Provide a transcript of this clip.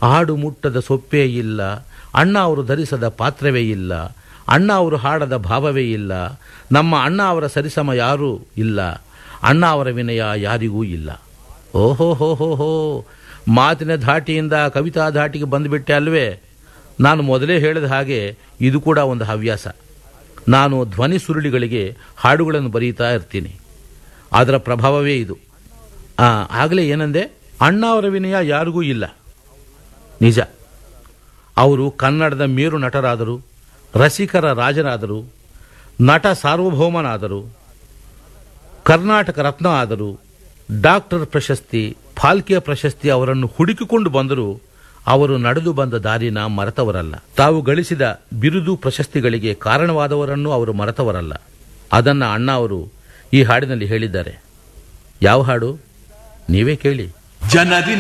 ಆಡು ಮುಟ್ಟದ ಸೊಪ್ಪೇ ಇಲ್ಲ ಅಣ್ಣ ಅವರು ಧರಿಸದ ಪಾತ್ರವೇ ಇಲ್ಲ ಅಣ್ಣ ಅವರು ಹಾಡದ ಭಾವವೇ ಇಲ್ಲ ನಮ್ಮ ಅಣ್ಣ ಅವರ ಸರಿಸಮ ಯಾರೂ ಇಲ್ಲ ಅಣ್ಣ ಅವರ ವಿನಯ ಯಾರಿಗೂ ಇಲ್ಲ ಓಹೋ ಹೋ ಹೋ ಹೋ ಮಾತಿನ ಧಾಟಿಯಿಂದ ಕವಿತಾ ಧಾಟಿಗೆ ಬಂದುಬಿಟ್ಟೆ ಅಲ್ವೇ ನಾನು ಮೊದಲೇ ಹೇಳಿದ ಹಾಗೆ ಇದು ಕೂಡ ಒಂದು ಹವ್ಯಾಸ ನಾನು ಧ್ವನಿ ಸುರುಳಿಗಳಿಗೆ ಹಾಡುಗಳನ್ನು ಬರೀತಾ ಇರ್ತೀನಿ ಅದರ ಪ್ರಭಾವವೇ ಇದು ಆ, ಆಗಲೇ ಏನಂದೆ ಅಣ್ಣ ಅವರ ವಿನಯ ಯಾರಿಗೂ ಇಲ್ಲ ನಿಜ ಅವರು ಕನ್ನಡದ ಮೇರು ನಟರಾದರು ರಸಿಕರ ರಾಜರಾದರು ನಟ ಸಾರ್ವಭೌಮನಾದರು ಕರ್ನಾಟಕ ರತ್ನ ಆದರು ಡಾಕ್ಟರ್ ಪ್ರಶಸ್ತಿ ಫಾಲ್ಕೆ ಪ್ರಶಸ್ತಿ ಅವರನ್ನು ಹುಡುಕಿಕೊಂಡು ಬಂದರೂ ಅವರು ನಡೆದು ಬಂದ ದಾರಿನ ಮರೆತವರಲ್ಲ ತಾವು ಗಳಿಸಿದ ಬಿರುದು ಪ್ರಶಸ್ತಿಗಳಿಗೆ ಕಾರಣವಾದವರನ್ನು ಅವರು ಮರೆತವರಲ್ಲ ಅದನ್ನ ಅಣ್ಣ ಅವರು ಈ ಹಾಡಿನಲ್ಲಿ ಹೇಳಿದ್ದಾರೆ ಯಾವ ಹಾಡು ನೀವೇ ಕೇಳಿ ಜನರಿ